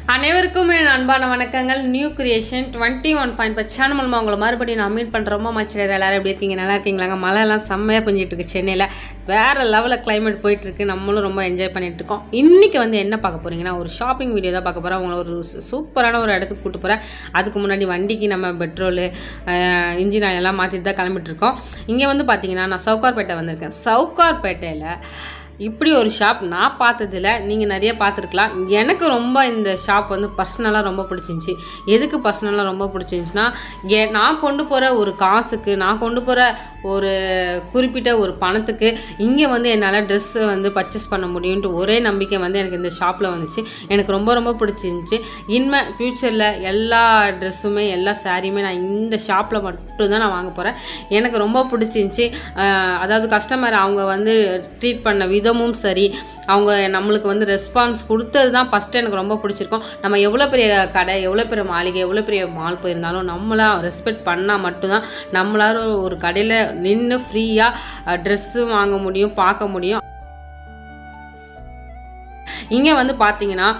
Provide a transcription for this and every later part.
அனைவருக்கும் என் அன்பான வணக்கங்கள் new creation twenty one point five channel மூலமாக உங்களை மறுபடியும் நான் மீட் பண்ணுற ரொம்ப மச்சிலர் எல்லாரும் எப்படி இருக்கீங்க நல்லா இருக்கீங்களாங்க மழைலாம் செம்மையாக பெஞ்சிட்டு இருக்கு சென்னையில் வேறு லெவலில் கிளைமேட் போயிட்டு இருக்கு நம்மளும் ரொம்ப என்ஜாய் பண்ணிட்டு இருக்கோம் இன்றைக்கி வந்து என்ன பார்க்க போறீங்கன்னா ஒரு ஷாப்பிங் வீடியோ தான் பார்க்க போகிறேன் உங்களை ஒரு சு- சூப்பரான ஒரு இடத்துக்கு கூட்டு போகிறேன் அதுக்கு முன்னாடி வண்டிக்கு நம்ம பெட்ரோலு இன்ஜின் ஆயில் எல்லாம் மாற்றிட்டு தான் கிளம்பிட்டு இருக்கோம் இங்கே வந்து பார்த்தீங்கன்னா நான் சவுகார்பேட்டை வந்திருக்கேன் சவுகார்பேட்டையில் இப்படி ஒரு ஷாப் நான் பார்த்ததில்ல நீங்கள் நிறைய பார்த்துருக்கலாம் எனக்கு ரொம்ப இந்த ஷாப் வந்து பர்சனலாக ரொம்ப பிடிச்சிருந்துச்சி எதுக்கு பர்சனலாக ரொம்ப பிடிச்சிருந்துச்சின்னா ஏ நான் கொண்டு போகிற ஒரு காசுக்கு நான் கொண்டு போகிற ஒரு குறிப்பிட்ட ஒரு பணத்துக்கு இங்கே வந்து என்னால் ட்ரெஸ்ஸு வந்து பர்ச்சேஸ் பண்ண முடியும்ன்ட்டு ஒரே நம்பிக்கை வந்து எனக்கு இந்த ஷாப்பில் வந்துச்சு எனக்கு ரொம்ப ரொம்ப பிடிச்சிருந்துச்சி இனிமே ஃப்யூச்சரில் எல்லா ட்ரெஸ்ஸுமே எல்லா சாரியுமே நான் இந்த ஷாப்பில் மட்டும்தான் நான் வாங்க போகிறேன் எனக்கு ரொம்ப பிடிச்சிருந்துச்சி அஹ் அதாவது கஸ்டமர் அவங்க வந்து ட்ரீட் பண்ண விதமும் சரி அவங்க நம்மளுக்கு வந்து ரெஸ்பான்ஸ் கொடுத்தது தான் ஃபஸ்ட்டு எனக்கு ரொம்ப பிடிச்சிருக்கும் நம்ம எவ்வளோ பெரிய கடை எவ்வளோ பெரிய மாளிகை எவ்வளோ பெரிய மால் போயிருந்தாலும் நம்மளா ரெஸ்பெக்ட் பண்ணால் மட்டும்தான் நம்மளால ஒரு கடையில் நின்று ஃப்ரீயாக ட்ரெஸ்ஸு வாங்க முடியும் பார்க்க முடியும் இங்கே வந்து பார்த்தீங்கன்னா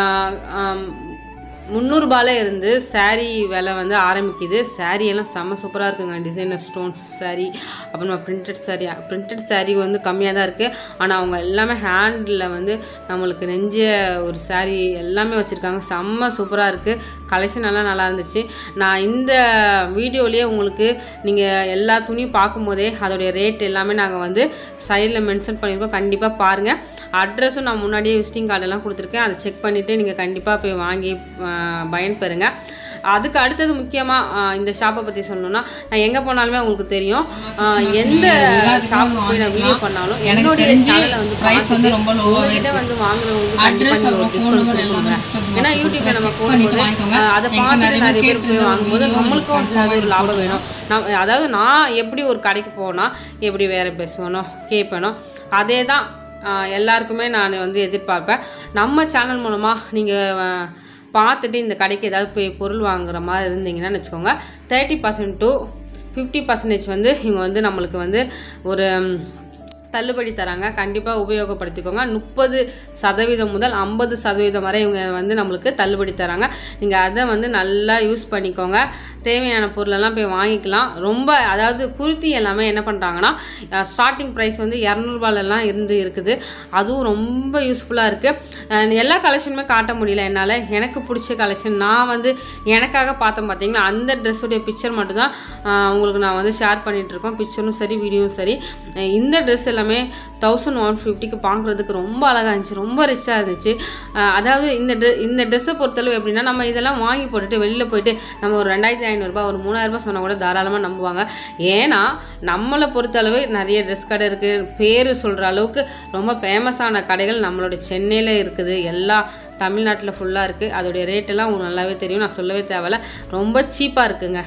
முந்நூறுபால இருந்து saree விலை வந்து ஆரம்பிக்குது saree எல்லாம் செம்ம சூப்பராக இருக்குங்க டிசைனர் ஸ்டோன்ஸ் saree அப்புறமா பிரிண்டட் saree பிரிண்டட் saree வந்து கம்மியாக தான் இருக்குது ஆனால் அவங்க எல்லாமே ஹேண்டில் வந்து நம்மளுக்கு நெஞ்ச ஒரு saree எல்லாமே வச்சுருக்காங்க செம்ம சூப்பராக இருக்குது கலெக்ஷன் எல்லாம் நல்லா இருந்துச்சு நான் இந்த வீடியோலேயே உங்களுக்கு நீங்கள் எல்லா துணியும் பார்க்கும்போதே அதோடைய ரேட் எல்லாமே நாங்கள் வந்து சைடில் மென்ஷன் பண்ணியிருக்கோம் கண்டிப்பாக பாருங்கள் அட்ரஸும் நான் முன்னாடியே விசிட்டிங் கார்டெல்லாம் கொடுத்துருக்கேன் அதை செக் பண்ணிவிட்டு நீங்கள் கண்டிப்பாக போய் வாங்கி ஆஹ், பயன்பெறுங்க அதுக்கு அடுத்தது முக்கியமாக இந்த ஷாப்பை பற்றி சொல்லணும்னா நான் எங்கே போனாலுமே உங்களுக்கு தெரியும் ஆஹ், எந்த ஷாப்புக்கு போய் நான் வீடியோ பண்ணாலும் என்னுடைய சேனலை வந்து price வந்து ரொம்ப low ஆவே உங்ககிட்ட வந்து வாங்குறவங்களுக்கு கண்டிப்பாக Address நீங்கள் ஒரு அப்புறம் phone டிஸ்கவுண்ட் number எல்லாமே கொடுக்குங்க discuss ஏன்னா பண்ணி யூடியூப்ல நம்ம check பண்ணிட்டு போடும்போது வாங்கிக்கோங்க. ஆஹ், அதை எங்க பார்த்துட்டு நிறைய நிறைய பேர் பேர் போய் கேட்டிருந்த வாங்கும்போது video நம்மளுக்கும் confirm அது ஒரு ஆகி லாபம் வேணும் நான் அதாவது நான் எப்படி ஒரு கடைக்கு போனால் எப்படி வேறு பேசுவேனோ கேட்பேனோ அதே தான் ஆஹ், எல்லாருக்குமே நான் வந்து எதிர்பார்ப்பேன் நம்ம சேனல் மூலமாக நீங்கள் பார்த்துட்டு இந்த கடைக்கு ஏதாவது போய் பொருள் வாங்குற மாதிரி இருந்தீங்கன்னா வச்சுக்கோங்க thirty percent to fifty percentage வந்து இவங்க வந்து நம்மளுக்கு வந்து ஒரு ம், தள்ளுபடி தராங்க கண்டிப்பாக உபயோகப்படுத்திக்கோங்க முப்பது சதவீதம் முதல் ஐம்பது சதவீதம் வரை இவங்க வந்து நம்மளுக்கு தள்ளுபடி தராங்க நீங்கள் அதை வந்து நல்லா யூஸ் பண்ணிக்கோங்க தேவையான பொருளெல்லாம் போய் வாங்கிக்கலாம் ரொம்ப அதாவது குர்த்தி எல்லாமே என்ன பண்ணுறாங்கன்னா ஸ்டார்டிங் ப்ரைஸ் வந்து இரநூறுபாலெல்லாம் இருந்து இருக்குது அதுவும் ரொம்ப யூஸ்ஃபுல்லாக இருக்குது எல்லா கலெக்ஷனுமே காட்ட முடியல என்னால் எனக்கு பிடிச்ச கலெக்ஷன் நான் வந்து எனக்காக பார்த்தேன் பார்த்தீங்களா அந்த ட்ரெஸ்ஸுடைய பிக்சர் மட்டும்தான் ஆஹ், உங்களுக்கு நான் வந்து ஷேர் பண்ணிகிட்ருக்கோம் பிக்சரும் சரி வீடியோவும் சரி அஹ் இந்த ட்ரெஸ் எல்லாமே தௌசண்ட் ஒன் ஃபிஃப்டிக்கு பார்க்குறதுக்கு ரொம்ப அழகாக இருந்துச்சு ரொம்ப ரிச்சாக இருந்துச்சு அஹ் அதாவது இந்த ட்ரெ இந்த ட்ரெஸ்ஸை பொறுத்தளவு எப்படின்னா நம்ம இதெல்லாம் வாங்கி போட்டுட்டு வெளியில் போயிட்டு நம்ம ஒரு ரெண்டாயிரத்தி ஐநூறுரூபா ஒரு மூணாயிரரூபா சொன்னால் கூட தாராளமாக நம்புவாங்க ஏன்னா நம்மளை பொறுத்தளவு நிறைய ட்ரெஸ் கடை இருக்குது பேர் சொல்கிற அளவுக்கு ரொம்ப ஃபேமஸான கடைகள் நம்மளோட சென்னையில் இருக்குது எல்லா தமிழ்நாட்டில் ஃபுல்லாக இருக்குது அதோடைய ரேட்டெல்லாம் உங்களுக்கு நல்லாவே தெரியும் நான் சொல்லவே தேவையில்ல ரொம்ப சீப்பாக இருக்குங்க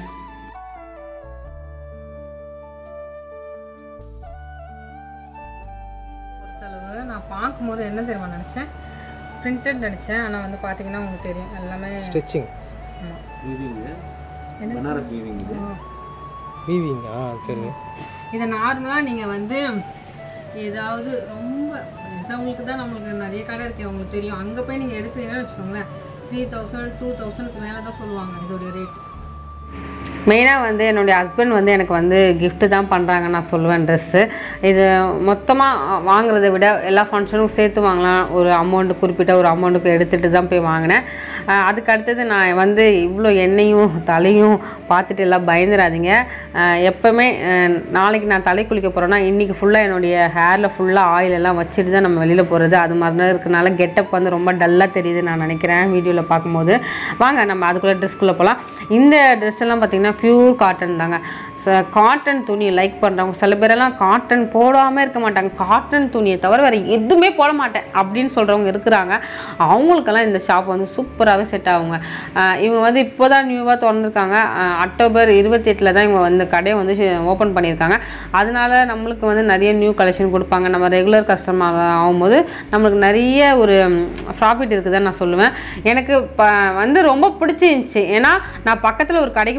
பொறுத்தளவு நான் பார்க்கும்போது என்ன தெரியுமா நினச்சேன் பிரிண்டட் நினச்சேன் ஆனால் வந்து பார்த்தீங்கன்னா உங்களுக்கு தெரியும் எல்லாமே ஸ்டிச்சிங் வீவிங்கு பனாரஸ் வீவிங் இது வீவிங் ஆ தெரியும் இதை நார்மலாக நீங்கள் வந்து ஏதாவது ரொம்ப எக்ஸாம்பிளுக்கு தான் நம்மளுக்கு நிறைய கடை இருக்குது உங்களுக்கு தெரியும் அங்கே போய் நீங்கள் எடுக்கிறீங்கன்னு வச்சுக்கோங்களேன் த்ரீ தௌசண்ட் டூ தௌசண்ட்க்கு மேலே தான் சொல்லுவாங்க இதோடைய ரேட் மெயினாக வந்து என்னுடைய ஹஸ்பண்ட் வந்து எனக்கு வந்து gift தான் பண்ணுறாங்க நான் சொல்லுவேன் ட்ரெஸ்ஸு இது மொத்தமாக வாங்குறதை விட எல்லா ஃபங்க்ஷனுக்கும் சேர்த்து வாங்கலாம் ஒரு அமௌண்ட்டு குறிப்பிட்ட ஒரு அமௌண்ட்டுக்கு எடுத்துகிட்டு தான் போய் வாங்கினேன் அஹ் அதுக்கு அடுத்தது நான் வந்து இவ்வளோ எண்ணெயும் தலையும் பார்த்துட்டு எல்லாம் பயந்துடாதீங்க அஹ் எப்போவுமே அஹ் நாளைக்கு நான் தலை குளிக்க போகிறேன்னா இன்றைக்கி ஃபுல்லாக என்னுடைய ஹேரில் ஃபுல்லாக ஆயில் எல்லாம் வச்சுட்டு தான் நம்ம வெளியில் போகிறது அது மாதிரி தான் இருக்கனால கெட்டப் வந்து ரொம்ப டல்லாக தெரியுது நான் நினைக்கிறேன் வீடியோவில் பார்க்கும்போது வாங்க நம்ம அதுக்குள்ளே ட்ரெஸ்க்குள்ளே போகலாம் இந்த ட்ரெஸ் எல்லாம் பார்த்திங்கன்னா பியூர் காட்டன் தாங்க காட்டன் துணி லைக் பண்ணுறவங்க சில பேரெல்லாம் காட்டன் போடாமல் இருக்க மாட்டாங்க காட்டன் துணியை தவிர வேறு எதுவுமே போட மாட்டேன் அப்படின்னு சொல்கிறவங்க இருக்கிறாங்க அவங்களுக்கெல்லாம் இந்த ஷாப் வந்து சூப்பராகவே செட் ஆகுங்க அஹ் இவங்க வந்து இப்போ தான் நியூவாக திறந்துருக்காங்க அஹ் அக்டோபர் இருபத்தெட்டில் தான் இவங்க வந்து கடையை வந்து ஓப்பன் பண்ணியிருக்காங்க அதனால நம்மளுக்கு வந்து நிறைய நியூ கலெக்ஷன் கொடுப்பாங்க நம்ம ரெகுலர் கஸ்டமர் ஆகும்போது நம்மளுக்கு நிறைய ஒரு ப்ராஃபிட் இருக்குதுன்னு நான் சொல்லுவேன் எனக்கு ப வந்து ரொம்ப பிடிச்சிருந்துச்சி ஏன்னா நான் பக்கத்தில் ஒரு கடைக்கு போயிட்டு தான்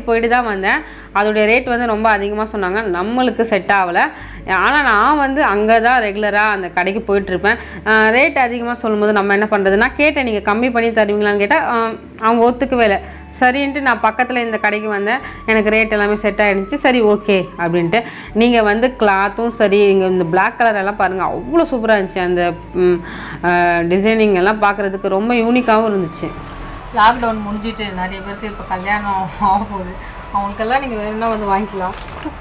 தான் வந்தேன் அதோடைய ரேட் வந்து ரொம்ப அதிகமாக சொன்னாங்க நம்மளுக்கு செட் ஆகலை ஆனால் நான் வந்து அங்கே தான் ரெகுலராக அந்த கடைக்கு போயிட்டுருப்பேன் ரேட் அதிகமாக சொல்லும்போது நம்ம என்ன பண்ணுறது நான் கேட்டேன் நீங்கள் கம்மி பண்ணி தருவீங்களான்னு கேட்டால் அவங்க ஒத்துக்கவே இல்லை சரின்ட்டு நான் பக்கத்தில் இந்த கடைக்கு வந்தேன் எனக்கு ரேட் எல்லாமே செட் ஆகிடுச்சு சரி ஓகே அப்படின்ட்டு நீங்கள் வந்து கிளாத்தும் சரி இங்கே இந்த Black கலர் எல்லாம் பாருங்கள் அவ்வளோ சூப்பராக இருந்துச்சு அந்த டிசைனிங் எல்லாம் பார்க்குறதுக்கு ரொம்ப யூனிக்காகவும் இருந்துச்சு லாக்டவுன் முடிஞ்சிட்டு நிறைய பேருக்கு இப்போ கல்யாணம் ஆக போகுது அவங்களுக்கெல்லாம் நீங்கள் வேணும்னா வந்து வாங்கிக்கலாம்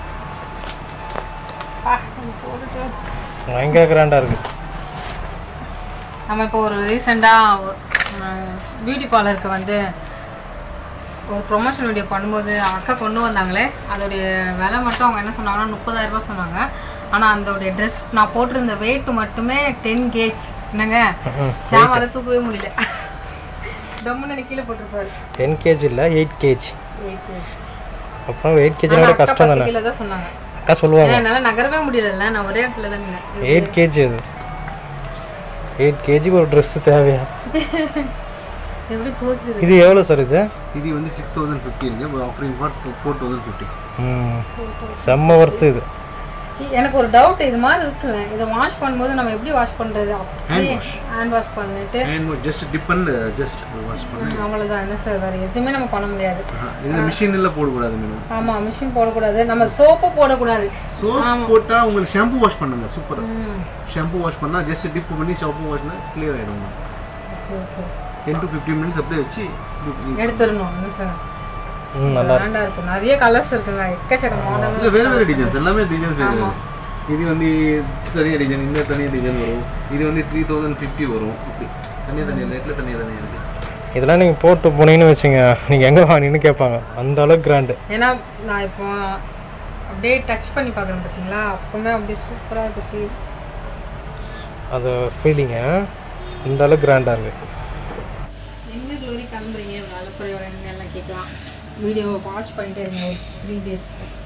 ஆ, இது போட்டுட்டு பயங்கர கிராண்டாக இருக்குது நம்ம இப்போ ஒரு ரீசெண்டாக பியூட்டி பார்லருக்கு வந்து ஒரு ப்ரொமோஷன் வீடியோ பண்ணும்போது அவங்க அக்கா கொண்டு வந்தாங்களே அதோடைய விலை மட்டும் அவங்க என்ன சொன்னாங்கன்னா முப்பதாயிரம் ரூபாய் சொன்னாங்க ஆனால் அதோடைய ட்ரெஸ் நான் போட்டிருந்த வெயிட் மட்டுமே டென் கேஜ் என்னங்க ஷாமால தூக்கவே முடியல டம்முன்னு எனக்கு கீழே போட்டிருப்பாரு டென் கேஜி இல்லை எயிட் கேஜி எயிட் கேஜ் அப்புறம் எயிட் கேஜினோட அக்கா கஷ்டம் பத்து தானே கிலோ தான் சொன்னாங்க அக்கா சொல்லுவாங்க ஏன்னா என்னால் நகரவே முடியல நான் ஒரே இடத்துல தான் நின்னேன் எயிட் கேஜி அது எயிட் கேஜிக்கு ஒரு ட்ரெஸ்ஸு தேவையா எப்படி தூக்குறது இது எவ்வளோ சார் இது இது வந்து சிக்ஸ் தௌசண்ட் ஃபிஃப்டிங்க offering for four thousand fifty ம் செம்ம ஒர்த்து இது எனக்கு ஒரு டவுட் இது மாதிரி இருக்குல்ல இதை வாஷ் பண்ணும்போது நம்ம எப்படி வாஷ் பண்றது அப்படியே ஹேண்ட் வாஷ் பண்ணிட்டு and just dip and just wash பண்ணி ம், அவ்வளவுதான் என்ன சார் வேற எதுவுமே நம்ம பண்ண முடியாது இதில் மிஷினில் போடக்கூடாது மேடம் ஆமா மிஷின் போடக்கூடாது நம்ம சோப்பு போடக்கூடாது சோப் போட்டால் உங்களுக்கு ஷாம்பு வாஷ் பண்ணுங்க சூப்பர் ம், ஷாம்பு வாஷ் பண்ணால் ஜஸ்ட் டிப் பண்ணி ஷாம்பு வாஷ் பண்ணால் கிளியர் ஆகிடும் okay, okay. Ten to fifteen minutes அப்படியே வச்சு எடுத்துடணும் என்ன சார் ம் நல்லா வேண்டா இருக்கு நிறைய கலர்ஸ் இருக்குங்க எக்கச்சக்க மாடல் இல்லை வேறு வேறு டிசைன்ஸ் எல்லாமே டிசைன்ஸ் வேறு வேறு இது வந்து தனியாக டிசைன் இந்த தனியாக டிசைன் வரும் இது வந்து த்ரீ தௌசண்ட் ஃபிஃப்டி வரும் அப்படி தனியாக தனியாக ரேட்டில் தனியாக தனியாக இருக்குது இதெல்லாம் நீங்கள் போட்டு போனீங்கன்னு வச்சுங்க நீங்கள் எங்கே வாங்கினீங்கன்னு கேட்பாங்க அந்த அளவுக்கு கிராண்டு ஏன்னா நான் இப்போ அப்படியே டச் பண்ணி பார்க்குறேன் பார்த்தீங்களா அப்பவுமே அப்படியே சூப்பராக இருக்கு feel. அது ஃபீலிங்க இந்த அளவுக்கு கிராண்டாக இருக்குது எங்க க்ளோரி கிளம்புறீங்க வேலைக்குறையோட எல்லாம் கேட்கலாம் வீடியோவை வாட்ச் பண்ணிட்டே இருங்க ஒரு த்ரீ டேஸ்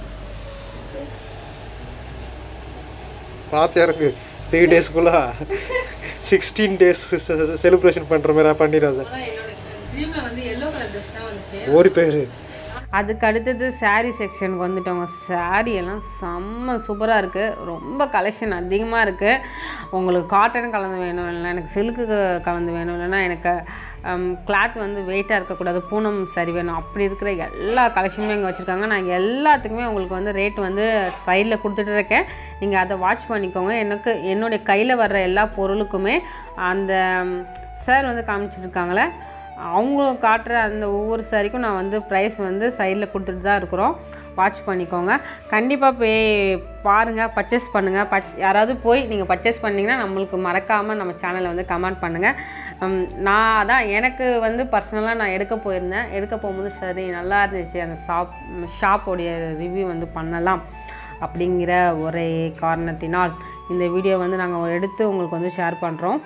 பார்த்து இருக்கு த்ரீ டேஸ்க்குள்ளே சிக்ஸ்டீன் டேஸ் செலிப்ரேஷன் பண்ணுற மாதிரி பண்ணிடாத ஆனால் என்னோட ட்ரீமில் வந்து எல்லோ கலர் ட்ரெஸ் தான் வந்துச்சு ஓடி போயிரு அதுக்கு அடுத்தது saree செக்ஷனுக்கு வந்துட்டோங்க saree எல்லாம் செம்ம சூப்பராக இருக்குது ரொம்ப கலெக்ஷன் அதிகமாக இருக்குது உங்களுக்கு காட்டன் கலந்து வேணும் இல்லைனா எனக்கு சில்க்கு கலந்து வேணும் இல்லைனா எனக்கு கிளாத் வந்து வெயிட்டாக இருக்கக்கூடாது பூனம் சரி வேணும் அப்படி இருக்கிற எல்லா கலெக்ஷனுமே இங்கே வச்சுருக்காங்க நான் எல்லாத்துக்குமே உங்களுக்கு வந்து ரேட் வந்து சைடில் கொடுத்துட்டு இருக்கேன் நீங்கள் அதை வாட்ச் பண்ணிக்கோங்க எனக்கு என்னுடைய கையில் வர்ற எல்லா பொருளுக்குமே அந்த சார் வந்து காமிச்சிருக்காங்களே அவங்க காட்டுற அந்த ஒவ்வொரு சாரிக்கும் நான் வந்து ப்ரைஸ் வந்து சைடில் கொடுத்துட்டு தான் இருக்கிறோம் வாட்ச் பண்ணிக்கோங்க கண்டிப்பாக போய் பாருங்கள் பர்ச்சேஸ் பண்ணுங்கள் பச் யாராவது போய் நீங்கள் பர்ச்சேஸ் பண்ணிங்கன்னா நம்மளுக்கு மறக்காமல் நம்ம சேனலை வந்து கமெண்ட் பண்ணுங்கள் உம், நான் தான் எனக்கு வந்து பர்சனலாக நான் எடுக்க போயிருந்தேன் எடுக்க போகும்போது சரி நல்லா இருந்துச்சு அந்த ஷாப் ஷாப்போடைய ரிவ்யூ வந்து பண்ணலாம் அப்படிங்கிற ஒரே காரணத்தினால் இந்த வீடியோ வந்து நாங்கள் எடுத்து உங்களுக்கு வந்து ஷேர் பண்ணுறோம்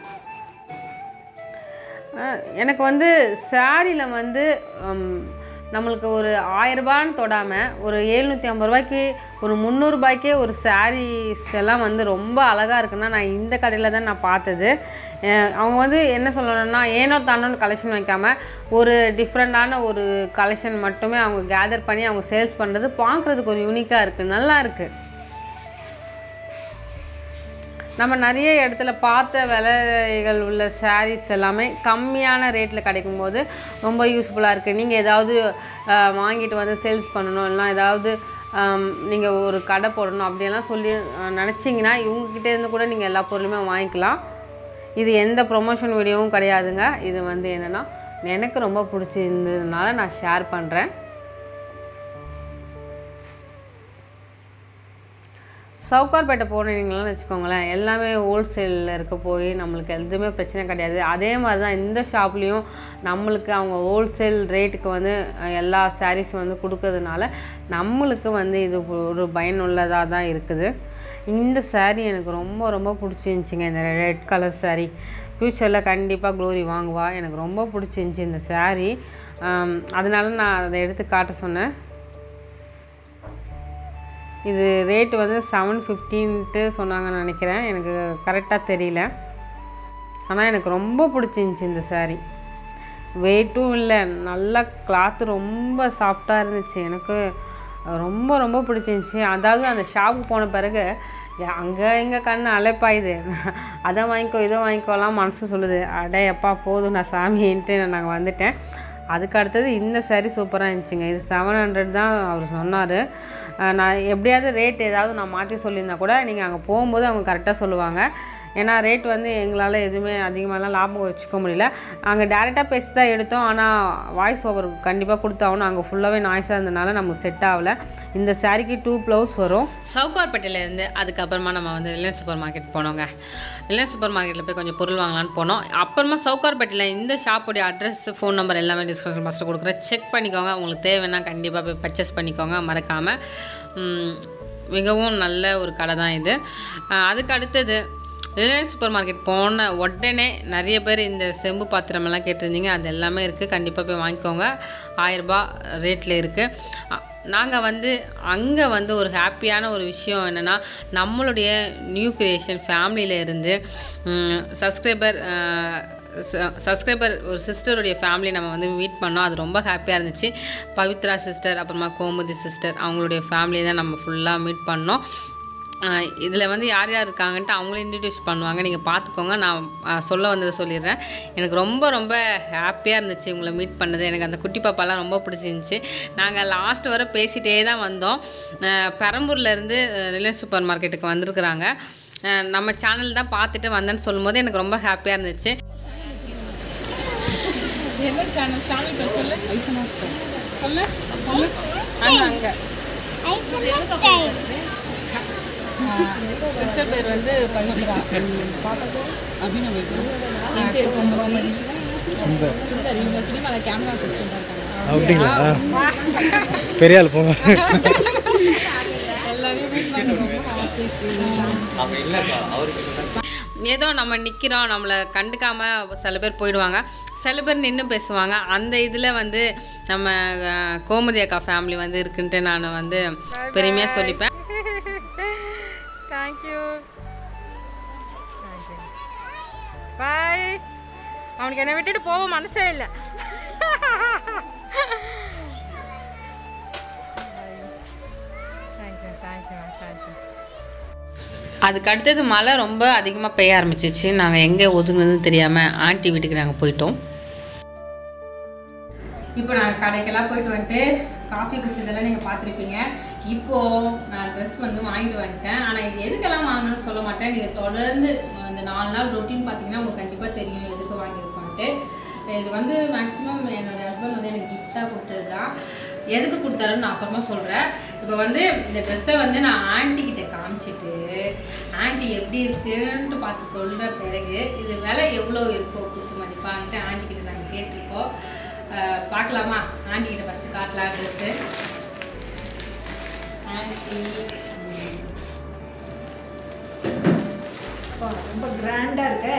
அஹ் எனக்கு வந்து சாரியில் வந்து ஹம், நம்மளுக்கு ஒரு ஆயிரரூபான்னு தொடாமல் ஒரு எழுநூற்றி ஐம்பது ரூபாய்க்கு ஒரு முந்நூறுபாய்க்கே ஒரு சாரீஸ் எல்லாம் வந்து ரொம்ப அழகாக இருக்குன்னா நான் இந்த கடையில் தான் நான் பார்த்தது அஹ் அவங்க வந்து என்ன சொல்லணும்னா ஏனோ தானோன்னு கலெக்ஷன் வைக்காம ஒரு டிஃப்ரெண்ட்டான ஒரு கலெக்ஷன் மட்டுமே அவங்க கேதர் பண்ணி அவங்க சேல்ஸ் பண்ணுறது பார்க்குறதுக்கு ஒரு யூனிக்காக இருக்குது நல்லா இருக்குது நம்ம நிறைய இடத்துல பார்த்த விலைகள் உள்ள sarees எல்லாமே கம்மியான ரேட்டில் கிடைக்கும்போது ரொம்ப யூஸ்ஃபுல்லாக இருக்குது நீங்கள் ஏதாவது அஹ், வாங்கிட்டு வந்து சேல்ஸ் பண்ணணும் இல்லைனா ஏதாவது நீங்கள் ஒரு கடை போடணும் அப்படியெல்லாம் சொல்லி அஹ், நினச்சிங்கன்னா இவங்ககிட்ட இருந்து கூட நீங்கள் எல்லா பொருளுமே வாங்கிக்கலாம் இது எந்த ப்ரொமோஷன் வீடியோவும் கிடையாதுங்க இது வந்து என்னென்னா எனக்கு ரொம்ப பிடிச்சிருந்ததுனால நான் ஷேர் பண்ணுறேன் சவுகார்பேட்டை போனீங்களான்னு வச்சுக்கோங்களேன் எல்லாமே ஹோல்சேலில் இருக்க போய் நம்மளுக்கு எதுவுமே பிரச்சனை கிடையாது அதே மாதிரி தான் இந்த ஷாப்லேயும் நம்மளுக்கு அவங்க ஹோல்சேல் ரேட்டுக்கு வந்து அஹ், எல்லா சாரீஸும் வந்து கொடுக்கறதுனால நம்மளுக்கு வந்து இது ஒரு பயனுள்ளதாக தான் இருக்குது இந்த saree எனக்கு ரொம்ப ரொம்ப பிடிச்சிருந்துச்சிங்க இந்த ரெட் கலர் saree ஃப்யூச்சரில் கண்டிப்பாக க்ளோரி வாங்குவா எனக்கு ரொம்ப பிடிச்சிருந்துச்சி இந்த saree ஆம், அதனால நான் அதை எடுத்து காட்ட சொன்னேன் இது ரேட் வந்து செவன் ஃபிஃப்டின்ட்டு சொன்னாங்கன்னு நினைக்கிறேன் எனக்கு கரெக்டாக தெரியல ஆனால் எனக்கு ரொம்ப பிடிச்சிருந்துச்சி இந்த saree வெயிட்டும் இல்லை நல்ல கிளாத்து ரொம்ப சாஃப்டாக இருந்துச்சு எனக்கு ரொம்ப ரொம்ப பிடிச்சிருந்துச்சி அதாவது அந்த ஷாப்புக்கு போன பிறகு அங்கே இங்கே கண் அலைப்பாயுது அதை வாங்கிக்கோ இதை வாங்கிக்கோலாம் மனசு சொல்லுது அடே எப்பா போதும் நான் சாமின்ட்டு நாங்கள் வந்துட்டேன் அதுக்கு அடுத்தது இந்த saree சூப்பராக இருந்துச்சுங்க இது செவன் ஹண்ட்ரட் தான் அவர் சொன்னார் நான் எப்படியாவது ரேட் ஏதாவது நான் மாற்றி சொல்லியிருந்தா கூட நீங்கள் அங்கே போகும்போது அவங்க கரெக்டாக சொல்லுவாங்க ஏன்னா ரேட் வந்து எங்களால் எதுவுமே அதிகமாகலாம் லாபம் வச்சுக்க முடியல அங்கே டேரெக்டாக பேசி தான் எடுத்தோம் ஆனால் வாய்ஸ் ஓவர் கண்டிப்பாக கொடுத்தாகணும் அங்கே ஃபுல்லாகவே நாய்ஸாக இருந்தனால நமக்கு செட் ஆகலை இந்த சாரிக்கு டூ ப்ளவுஸ் வரும் சவுகார்பேட்டையிலேருந்து அதுக்கப்புறமா நம்ம வந்து ரிலையன்ஸ் சூப்பர் மார்க்கெட் போனோங்க ரிலையன்ஸ் சூப்பர் மார்க்கெட்டில் போய் கொஞ்சம் பொருள் வாங்கலாம்னு போனோம் அப்புறமா சவுகார்பேட்டையில் இந்த ஷாப்புடைய அட்ரஸ் ஃபோன் நம்பர் எல்லாமே டிஸ்கிரிப்ஷன் ஃபஸ்ட்டு கொடுக்குறேன் செக் பண்ணிக்கோங்க உங்களுக்கு தேவைன்னா கண்டிப்பாக போய் பர்ச்சேஸ் பண்ணிக்கோங்க மறக்காமல் உம், மிகவும் நல்ல ஒரு கடை தான் இது அஹ் அதுக்கு அடுத்தது ரிலையன்ஸ் சூப்பர் மார்க்கெட் போன உடனே நிறைய பேர் இந்த செம்பு பாத்திரமெல்லாம் கேட்டிருந்தீங்க அது எல்லாமே இருக்குது கண்டிப்பாக போய் வாங்கிக்கோங்க ஆயிரரூபா ரேட்டில் இருக்குது நாங்கள் வந்து அங்கே வந்து ஒரு ஹாப்பியான ஒரு விஷயம் என்னென்னா நம்மளுடைய நியூ கிரியேஷன் ஃபேமிலியில் இருந்து சப்ஸ்கிரைபர் சப்ஸ்கிரைபர் ஒரு சிஸ்டருடைய ஃபேமிலி நம்ம வந்து மீட் பண்ணோம் அது ரொம்ப ஹாப்பியாக இருந்துச்சு பவித்ரா சிஸ்டர் அப்புறமா கோமதி சிஸ்டர் அவங்களுடைய ஃபேமிலி தான் நம்ம ஃபுல்லாக மீட் பண்ணோம் இதில் வந்து யார் யார் இருக்காங்கன்ட்டு அவங்களே இன்ட்ரடியூஸ் பண்ணுவாங்க நீங்கள் பார்த்துக்கோங்க நான் அஹ், சொல்ல வந்ததை சொல்லிடுறேன் எனக்கு ரொம்ப ரொம்ப ஹாப்பியாக இருந்துச்சு உங்களை மீட் பண்ணது எனக்கு அந்த குட்டி பாப்பாலாம் ரொம்ப பிடிச்சிருந்துச்சி நாங்கள் லாஸ்ட் வரை பேசிகிட்டே தான் வந்தோம் அஹ், பெரம்பூர்லேருந்து ரிலையன்ஸ் சூப்பர் மார்க்கெட்டுக்கு வந்திருக்கிறாங்க அஹ், நம்ம சேனல் தான் பார்த்துட்டு வந்தேன்னு சொல்லும்போது எனக்கு ரொம்ப ஹாப்பியாக இருந்துச்சு என்ன சேனல் சேனல் பேர் சொல்லு ஐசனா சொல்லு சொல்லு அங்கே அங்கே சிஸ்டர் பேர் வந்து பவித்ரா பாப்பா பேர் அபிநவி கோமதி சுந்தர் சுந்தர் இவங்க சினிமாவில் கேமரா அசிஸ்டண்டாக இருக்காங்க அப்படிங்களா பெரிய ஆள் போங்க எல்லாரையும் மீட் பண்ண ரொம்ப ஹாப்பி ஏதோ நம்ம நிற்கிறோம் நம்மளை கண்டுக்காம சில பேர் போயிடுவாங்க சில பேர் நின்று பேசுவாங்க அந்த இதில் வந்து நம்ம அஹ், கோமதி அக்கா ஃபேமிலி வந்து இருக்குன்ட்டு நான் வந்து பெருமையாக சொல்லிப்பேன் தேங்க்யூ பாய் அவனுக்கு என்னை விட்டுட்டு போக மனசே இல்லை தேங்க்யூ தேங்க்யூ தேங்க்யூ அதுக்கு அடுத்தது மழை ரொம்ப அதிகமாக பெய்ய ஆரம்பிச்சிச்சு நாங்கள் எங்கே ஒதுங்குனதுன்னு தெரியாமல் ஆண்டி வீட்டுக்கு நாங்கள் போயிட்டோம் இப்போ நாங்கள் கடைக்கெல்லாம் போயிட்டு வந்துட்டு காஃபி குடிச்சதெல்லாம் நீங்கள் பார்த்துருப்பீங்க இப்போது நான் ட்ரெஸ் வந்து வாங்கிட்டு வந்துட்டேன் ஆனால் இது எதுக்கெல்லாம் வாங்கணும்னு சொல்ல மாட்டேன் நீங்கள் தொடர்ந்து இந்த நாலு நாள் ரொட்டீன் பார்த்தீங்கன்னா உங்களுக்கு கண்டிப்பாக தெரியும் எதுக்கு வாங்கியிருக்கோன்ட்டு இது வந்து மேக்ஸிமம் என்னோடய ஹஸ்பண்ட் வந்து எனக்கு கிஃப்டாக கொடுத்தது தான் எதுக்கு கொடுத்தாருன்னு நான் அப்புறமா சொல்கிறேன் இப்போ வந்து இந்த ட்ரெஸ்ஸை வந்து நான் ஆன்ட்டி கிட்ட காமிச்சிட்டு ஆன்ட்டி எப்படி இருக்குன்ட்டு பார்த்து சொல்கிற பிறகு இது விலை எவ்வளோ இருக்கோ குத்து மதிப்பான்ட்டு ஆன்ட்டி கிட்ட நாங்கள் கேட்டிருக்கோம் அஹ் பார்க்கலாமா ஆன்ட்டி கிட்ட ஃபஸ்ட்டு காட்டலாம் ட்ரெஸ்ஸு ஆன்ட்டி அப்பா, ரொம்ப கிராண்டா இருக்க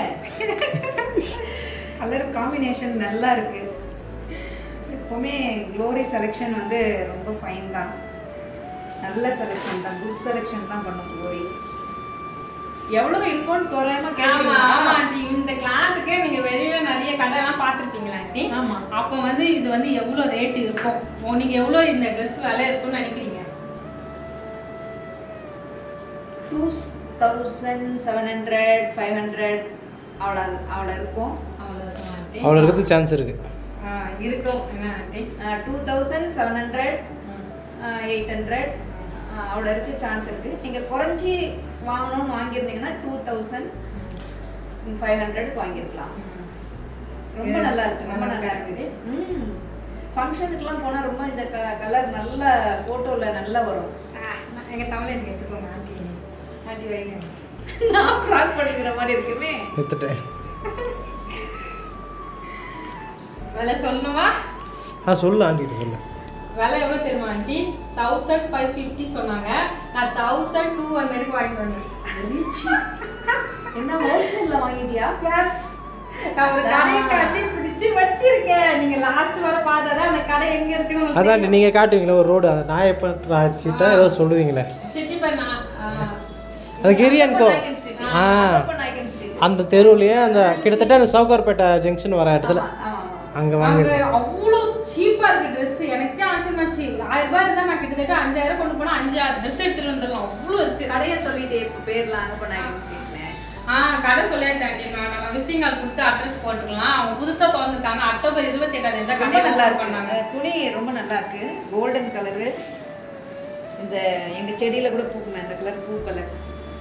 கலர் காம்பினேஷன் நல்லா இருக்கு எப்போவுமே க்ளோரி செலெக்ஷன் வந்து ரொம்ப ஃபைன் தான் நல்ல செலெக்ஷன் தான் குட் செலெக்ஷன் தான் பண்ணும் க்ளோரி எவ்வளோ இருக்கும்னு தோராயமா ஆமா கேட்குறீங்களா ஆமா ஆண்டி இந்த கிளாத்துக்கு நீங்க வெளியில நிறைய கடைலாம் பார்த்துருப்பீங்களா ஆண்டி ஆமா. அப்போ வந்து இது வந்து எவ்வளோ ரேட் இருக்கும் ஓ, நீங்க எவ்வளோ இந்த ட்ரெஸ் விலை இருக்கும்னு நினைக்கிறீங்க two thousand seven hundred five hundred அவ்வளோ அவ்வளோ இருக்கும் அவ்வளோ இருக்கும் ஆண்டி அவ்வளோ இருக்கிறது சான்ஸ் இருக்குது ஆ, இருக்கும் என்ன aunty two thousand seven hundred eight hundred அவ்வளோ இருக்கு சான்ஸ் இருக்குது நீங்கள் குறைஞ்சி வாங்கணும்னு வாங்கியிருந்தீங்கன்னா டூ தௌசண்ட் ஃபைவ் ஹண்ட்ரட்க்கு வாங்கியிருக்கலாம் ரொம்ப நல்லா இருக்கு ரொம்ப நல்லா இருக்குது ம் ஃபங்க்ஷனுக்குலாம் போனால் ரொம்ப இந்த க கலர் நல்ல ஃபோட்டோவில் நல்லா வரும் ஆ, நான் எங்க தமிழ் எனக்கு எடுத்துக்கோங்க ஆண்டி ஆண்டி வைங்க நான் ப்ராக் பண்ணிக்கிற மாதிரி இருக்குமே எடுத்துட்டேன் விலை சொல்லணுமா ஆ சொல்லு ஆண்டிகிட்ட சொல்லு விலை எவ்வளோ தெரியுமா ஆண்டி தௌசண்ட் ஃபைவ் ஃபிஃப்டி சொன்னாங்க நான் தௌசண்ட் டூ ஹண்ட்ரடுக்கு வாங்கிட்டு வந்தேன் என்ன ஹோல்சேலில் வாங்கிட்டியா எஸ் நான் ஒரு கடையை கண்டுபிடிச்சு வச்சிருக்கேன் நீங்க லாஸ்ட் வர பார்த்தாதான் அந்த கடை எங்க இருக்குன்னு உங்களுக்கு அதான் நீங்கள் காட்டுவீங்களே ஒரு ரோடு அந்த நாயப்பன் ஆச்சுட்டா ஏதோ சொல்லுவீங்களே தெரியும். சிட்டிப்பன் நான், ஆ, அது கிரியான்கோ நாயக்கன் ஸ்ட்ரீட் ஆ நாயக்கன் ஸ்ட்ரீட் அந்த தெருவுலயே அந்த கிட்டத்தட்ட அந்த சவுகார்பேட்டை ஜங்ஷன் வர இடத்துல ஆமாம் அங்கே வாங்க அங்க அவ்வளோ சீப்பா இருக்கு ட்ரெஸ் எனக்கே ஆச்சரியமாச்சு ஆயிரம் ரூபாய் இருந்தா நான் கிட்டத்தட்ட அஞ்சாயிரம் கொண்டு போனா அஞ்சாறு ட்ரெஸ் எடுத்துட்டு வந்துடலாம் அவ்வளோ இருக்கு கடையை சொல்லிட்டு இப்போ பேர்லாம் அங்கே பண்ணாங்க ஸ்ட்ரீட்ல ஆ கடை சொல்லியாச்சு ஆண்டி நான் நம்ம விசிட்டிங் கார்டு கொடுத்து அட்ரஸ் போட்டுக்கலாம் அவங்க புதுசா திறந்துருக்காங்க அக்டோபர் இருபத்தி எட்டாம் தேதி தான் ரொம்ப கடையை நல்லா ஓப்பன் இருக்கு பண்ணாங்க அந்த துணி ரொம்ப நல்லா இருக்கு கோல்டன் கலரு இந்த எங்க செடியில கூட பூக்குமே அந்த கலர் பூ கலர்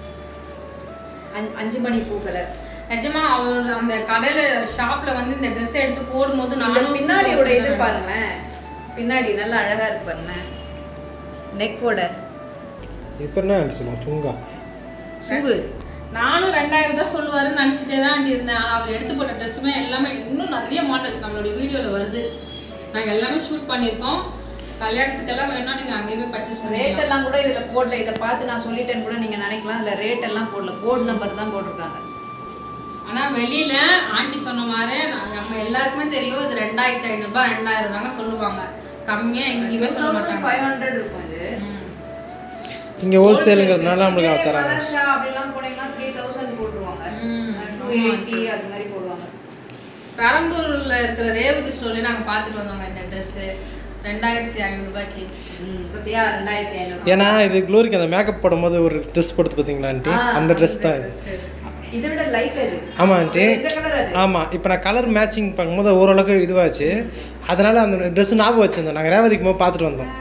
அஞ்சு மணி பூ கலர் நிஜமா அவங்க அந்த கடையில ஷாப்ல வந்து இந்த ட்ரெஸ் எடுத்து போடும்போது இந்த நானும் பின்னாடியோட இது பாருங்களேன் பின்னாடி நல்லா அழகா இருக்கு பாருங்களேன் நெக்கோட இப்போ என்ன ஆண்டி சொல்லுவோம் சுங்கா சுங்கு நானும் ரெண்டாயிரம் தான் சொல்லுவாருன்னு நினச்சிட்டே தான் ஆண்டி இருந்தேன் ஆனா அவர் எடுத்து போட்ட ட்ரெஸ்ஸுமே எல்லாமே இன்னும் நிறைய மாடல் நம்மளுடைய வீடியோவில் வருது நாங்கள் எல்லாமே ஷூட் பண்ணியிருக்கோம் கல்யாணத்துக்கெல்லாம் வேணா நீங்கள் அங்கேயுமே பர்ச்சேஸ் ரேட் பண்ணிக்கலாம் எல்லாம் கூட இதுல போடல இதை பார்த்து நான் சொல்லிட்டேன்னு கூட நீங்க நினைக்கலாம் இதுல ரேட் எல்லாம் போடல கோட் நம்பர் தான் போட்டிருக்காங்க ஆனால் வெளியில ஆண்டி சொன்ன மாதிரி நான் நம்ம எல்லாருக்குமே தெரியும் இது ரெண்டாயிரத்தி ஐநூறுபா ரெண்டாயிரம் தாங்க சொல்லுவாங்க கம்மியாக எங்கேயுமே சொல்ல மாட்டாங்க ஃபைவ் ஹண்ட்ரட் இருக்கும் இது ம். இங்கே ஹோல்சேலுங்கிறதுனால நம்மளுக்கு தராங்க மகாராஷ்டிரா அப்படிலாம் போனீங்கன்னா த்ரீ தௌசண்ட் போட்டுருவாங்க டூ எயிட்டி அது மாதிரி போடுவாங்க பெரம்பூர்ல இருக்கிற ரேவதி ஸ்டோர்லேயே நாங்கள் பார்த்துட்டு வந்தோங்க இந்த ட்ரெஸ்ஸு ரெண்டாயிரத்தி ஐநூறுபாய்க்கு ம், பத்தியா ரெண்டாயிரத்தி ஐநூறு ஏன்னா இது க்ளோரிக்கு அந்த மேக்கப் போடும்போது ஒரு ட்ரெஸ் போடுது பார்த்தீங்களா ஆண்டி அந்த ட்ரெஸ் தான் இது இதை விட லைட் அது ஆமாம் ஆண்டி இந்த கலர் அது ஆமாம் இப்போ நான் கலர் மேட்சிங் பார்க்கும்போது ஓரளவுக்கு இதுவாச்சு அதனால் அந்த ட்ரெஸ் ஞாபகம் வச்சுருந்தோம் நாங்கள் ரேவதிக்கு போது பார்த்துட்டு வந்தோம்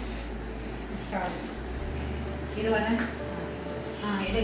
இது வரேன் ஆ எடு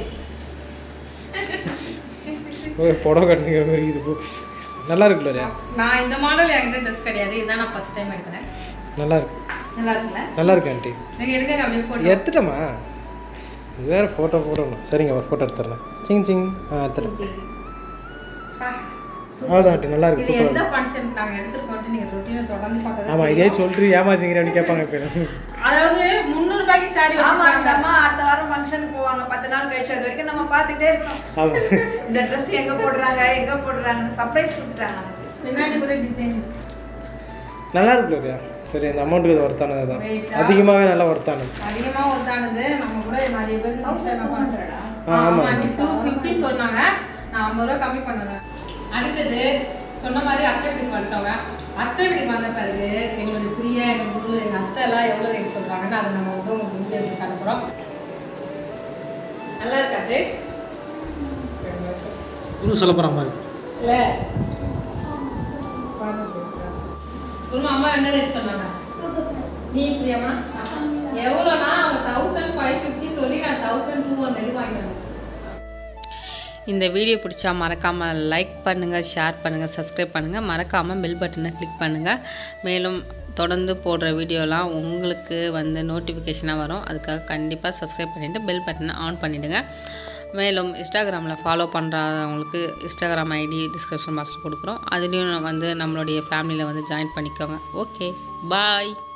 ஓ புடவை கட்டுங்கிற மாதிரி இது போ நல்லா இருக்கு க்ளோரியா நான் இந்த மாடல் என்கிட்ட ட்ரெஸ் கிடையாது இதான் நான் ஃபர்ஸ்ட் டைம் எடுக்கிறேன் நல்லா இருக்கு நல்லா இருக்குல்ல நல்லா இருக்கு ஆண்டி நீங்கள் எடுக்க அப்படியே போட்டு எடுத்துட்டோமா இது வேறு ஃபோட்டோ போடணும் சரிங்க ஒரு ஃபோட்டோ எடுத்துடலாம் சிங் சிங் ஆ எடுத்துட்டேன் அவ்வளோதான் ஆண்டி நல்லா இருக்கு இது சூப்பராக எந்த ஃபங்க்ஷனுக்கு நாங்கள் எடுத்துருக்கோம்ட்டு நீங்கள் ரொட்டீனை தொடர்ந்து பார்த்தது ஆமாம் இதே சொல்லிட்டு ஏமாத்தீங்க அப்படி கேட்பாங்க இப்போ அதாவது முந்நூறுபாய்க்கு சாரி ஆமா அந்த வச்சுருக்காங்க அம்மா அடுத்த வாரம் ஃபங்க்ஷனுக்கு போவாங்க பத்து நாள் கழிச்சு அது வரைக்கும் நம்ம பார்த்துட்டே இருக்கோம் ஆமாம் இந்த ட்ரெஸ் எங்க போடுறாங்க எங்க போடுறாங்கன்னு சர்ப்ரைஸ் கொடுத்துட்டாங்க நமக்கு பின்னாடி கூட டிசைன் நல்லா இருக்கு க்ளோரியா சரி அந்த அமௌண்ட்டுக்கு இது ஒர்த்தானது தான் Right-ஆ? அதிகமாகவே நல்லா ஒர்த்தானது அதிகமாக ஒருத்தானது நம்ம கூட நிறைய பேருக்கு ஆ, ஆமா. டூ ஃபிஃப்டி சொன்னாங்க நான் ஐம்பது ரூபா கம்மி பண்ணுவேன் அடுத்தது சொன்ன மாதிரி அத்தை வீட்டுக்கு வந்துட்டோங்க அத்தை வீட்டுக்கு வந்த பிறகு எங்களுடைய பிரியா எங்கள் குரு எங்கள் அத்தை எல்லாம் எவ்வளோ ரேட் சொல்கிறாங்கன்னு அதை நம்ம வந்து உங்களுக்கு வீடியோ எடுத்து அனுப்புகிறோம் நல்லா இருக்காது குரு சொல்ல போகிற மாதிரி இல்லை குருமா அம்மா என்ன ரேட் சொன்னாங்க நீ பிரியாமா எவ்வளோனா அவங்க தௌசண்ட் ஃபைவ் ஃபிஃப்டி சொல்லி நான் தௌசண்ட் டூ ஹண்ட்ரட் வாங்கிட்டு வந்தேன் இந்த வீடியோ பிடிச்சா மறக்காமல் லைக் பண்ணுங்கள் ஷேர் பண்ணுங்கள் சப்ஸ்கிரைப் பண்ணுங்கள் மறக்காமல் பெல் பட்டனை கிளிக் பண்ணுங்கள் மேலும் தொடர்ந்து போடுற வீடியோலாம் உங்களுக்கு வந்து நோட்டிஃபிகேஷனாக வரும் அதுக்காக கண்டிப்பாக சப்ஸ்கிரைப் பண்ணிவிட்டு பெல் பட்டனை ஆன் பண்ணிவிடுங்க மேலும் இன்ஸ்டாகிராமில் ஃபாலோ பண்ணுறவங்களுக்கு இன்ஸ்டாகிராம் ஐடி டிஸ்கிரிப்ஷன் பாக்ஸில் கொடுக்குறோம் அதுலேயும் வந்து நம்மளுடைய ஃபேமிலியில் வந்து ஜாயின் பண்ணிக்கோங்க ஓகே பாய்